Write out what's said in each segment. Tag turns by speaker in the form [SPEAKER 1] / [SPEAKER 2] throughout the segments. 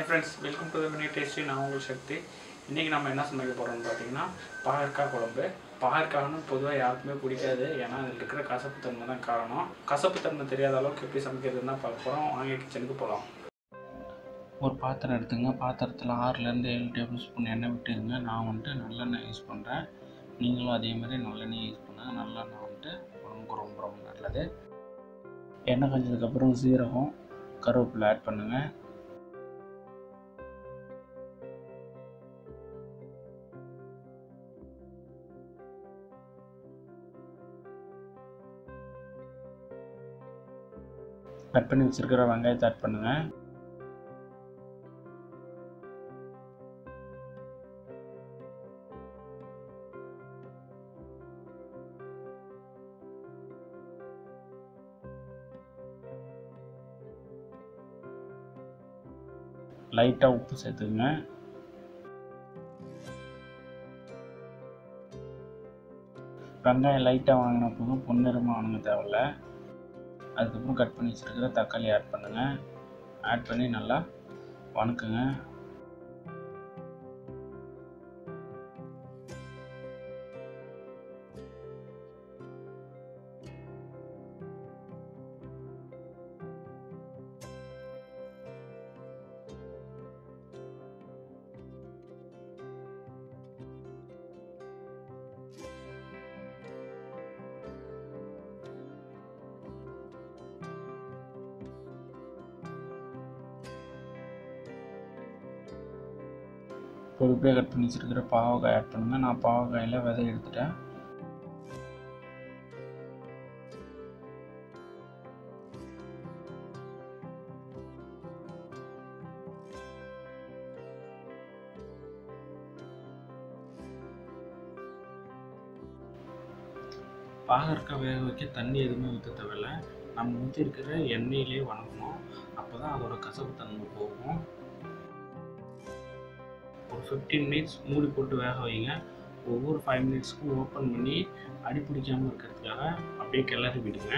[SPEAKER 1] High friends welcome to mini tasty நான் உங்கள் சக்தி இன்றைக்கி நம்ம என்ன சமைக்க போகிறோம்னு பார்த்தீங்கன்னா பாகற்காய் குழம்பு பாகற்காய்னு பொதுவாக யாருக்குமே பிடிக்காது ஏன்னா அதில் இருக்கிற கசப்பு தன்மை தான் காரணம் கசப்பு தன்மை தெரியாத அளவுக்கு எப்படி சமைக்கிறதுன்னு தான் பார்க்க போகிறோம் வாங்கி கிச்சனுக்கு போகலாம் ஒரு பாத்திரம் எடுத்துங்க பாத்திரத்தில் ஆறுலேருந்து ஏழு டேபிள் ஸ்பூன் எண்ணெய் விட்டுருங்க நான் வந்துட்டு நல்லெண்ணெய் யூஸ் பண்ணுறேன் நீங்களும் அதே மாதிரி நல்லெண்ணெய் யூஸ் பண்ணுங்கள் நல்லெண்ணெய் வந்துட்டு உடம்புக்கு ரொம்ப ரொம்ப நல்லது எண்ணெய் காய்ச்சதுக்கப்புறம் சீரகம் கருவேப்பிலை ஆட் பண்ணுங்கள் கட் பண்ணி வச்சுருக்கிற வெங்காயத்தை ஆட் பண்ணுங்கள் லைட்டாக உப்பு சேர்த்துக்குங்க வெங்காயம் லைட்டாக வாங்கின போதும் பொன்னிறமாக வாங்க தேவையில்ல அதுக்கப்புறம் கட் பண்ணி வச்சுருக்கிற தக்காளி ஆட் பண்ணுங்கள் ஆட் பண்ணி நல்லா வணக்குங்க பொறுப்பையாக கட் பண்ணி வச்சுருக்கிற பாவக்காய் ஆட் பண்ணுங்கள் நான் பாவக்காயில் விதை எடுத்துட்டேன் பாகற்காய் வேக வைக்க தண்ணி எதுவுமே ஊற்ற தேவையில்ல நம்ம ஊற்றி இருக்கிற எண்ணெயிலே வணங்கணும் அப்போ தான் அதோட கசப்பு தன்மை போகும் ஒரு ஃபிஃப்டீன் மினிட்ஸ் மூடி போட்டு வேக வைங்க ஒவ்வொரு ஃபைவ் மினிட்ஸ்க்கும் ஓப்பன் பண்ணி அடி பிடிக்காமல் இருக்கிறதுக்காக அப்படியே கிளறி விடுங்க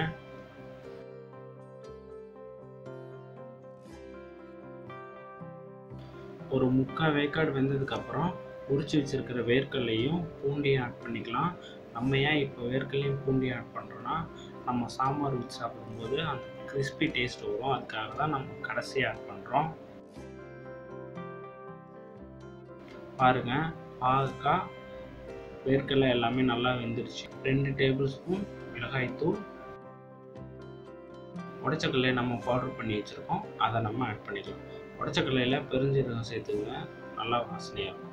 [SPEAKER 1] ஒரு முக்கால் வேக்காடு வெந்ததுக்கப்புறம் உரிச்சு வச்சிருக்கிற வேர்க்கல்லையும் பூண்டையும் ஆட் பண்ணிக்கலாம் நம்ம ஏன் இப்போ வேர்க்கல்லையும் பூண்டையும் ஆட் பண்ணுறோன்னா நம்ம சாம்பார் வச்சு சாப்பிடும்போது அந்த கிறிஸ்பி டேஸ்ட் வரும் அதுக்காக தான் நம்ம கடைசியாக ஆட் பண்ணுறோம் பாருங்க பாகக்காய் வேர்க்கடலை எல்லாமே நல்லா வெந்துருச்சு ரெண்டு டேபிள் ஸ்பூன் மிளகாய்த்தூள் உடச்சக்கல்லையை நம்ம பவுடர் பண்ணி வச்சுருக்கோம் அதை நம்ம ஆட் பண்ணிக்கலாம் உடச்சக்கல்லையில் பெருஞ்சீரகம் சேர்த்துங்க நல்லா வாசனையாக இருக்கும்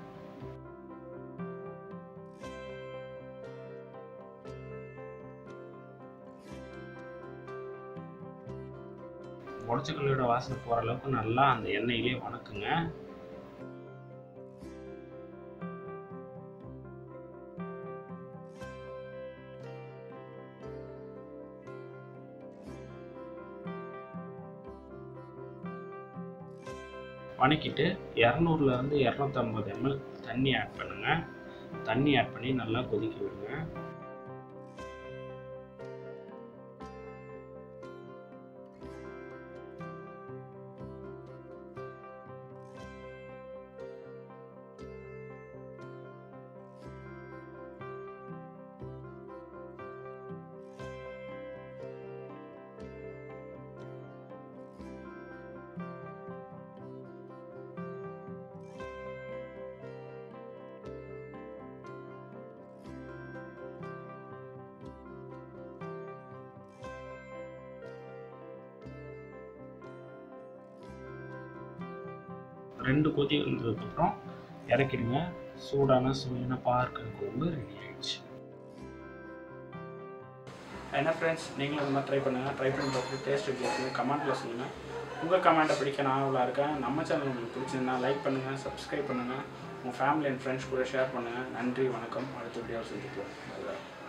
[SPEAKER 1] உடச்சக்கல்லையோட வாசனை போகிற அளவுக்கு நல்லா அந்த எண்ணெயிலே வணக்குங்க வணக்கிட்டு இரநூறுலேருந்து இரநூத்தம்பது எம்எல் தண்ணி ஆட் பண்ணுங்கள் தண்ணி ஆட் பண்ணி நல்லா கொதிக்க விடுங்க ரெண்டு கொதி வந்ததுக்கப்புறம் இறக்கிடுங்க சூடான சுவையான பார்க்க குழம்பு ரெடி ஆயிடுச்சு என்ன ஃப்ரெண்ட்ஸ் நீங்களும் இந்த மாதிரி ட்ரை பண்ணுங்கள் ட்ரை பண்ணி பார்த்துட்டு டேஸ்ட் எப்படி இருக்குது கமெண்ட்டில் சொல்லுங்கள் உங்கள் கமெண்ட்டை பிடிக்க நான் அவ்வளோ இருக்கேன் நம்ம சேனல் உங்களுக்கு பிடிச்சிருந்தா லைக் பண்ணுங்கள் சப்ஸ்கிரைப் பண்ணுங்கள் உங்கள் ஃபேமிலி அண்ட் ஃப்ரெண்ட்ஸ் கூட ஷேர் பண்ணுங்கள் நன்றி வணக்கம் அடுத்த வீடியோ சந்திப்போம் Bye bye.